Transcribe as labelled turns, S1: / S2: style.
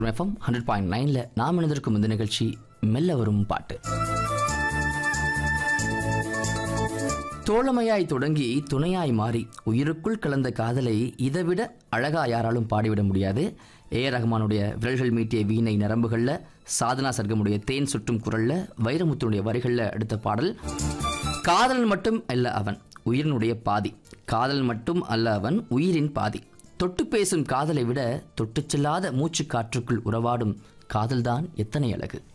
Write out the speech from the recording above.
S1: FM hundred point நைனில் நாம் இணைந்திருக்கும் இந்த நிகழ்ச்சி மெல்ல வரும் பாட்டு தோழமையாய் தொடங்கி துணையாய் மாறி உயிருக்குள் கலந்த காதலை இதைவிட அழகா யாராலும் பாடிவிட முடியாது ஏ ரஹ்மானுடைய விரல்கள் மீட்டிய வீணை நரம்புகளில் சாதனா சர்க்கமுடைய தேன் சுற்றும் குரல்ல வைரமுத்துனுடைய வரிகளில் அடுத்த பாடல் காதலன் மட்டும் அல்ல அவன் உயிரினுடைய பாதி காதல் மட்டும் அல்ல அவன் உயிரின் பாதி தொட்டு பேசும் காதலை விட தொட்டுச் செல்லாத மூச்சு காற்றுக்குள் உறவாடும் காதல்தான் எத்தனை அழகு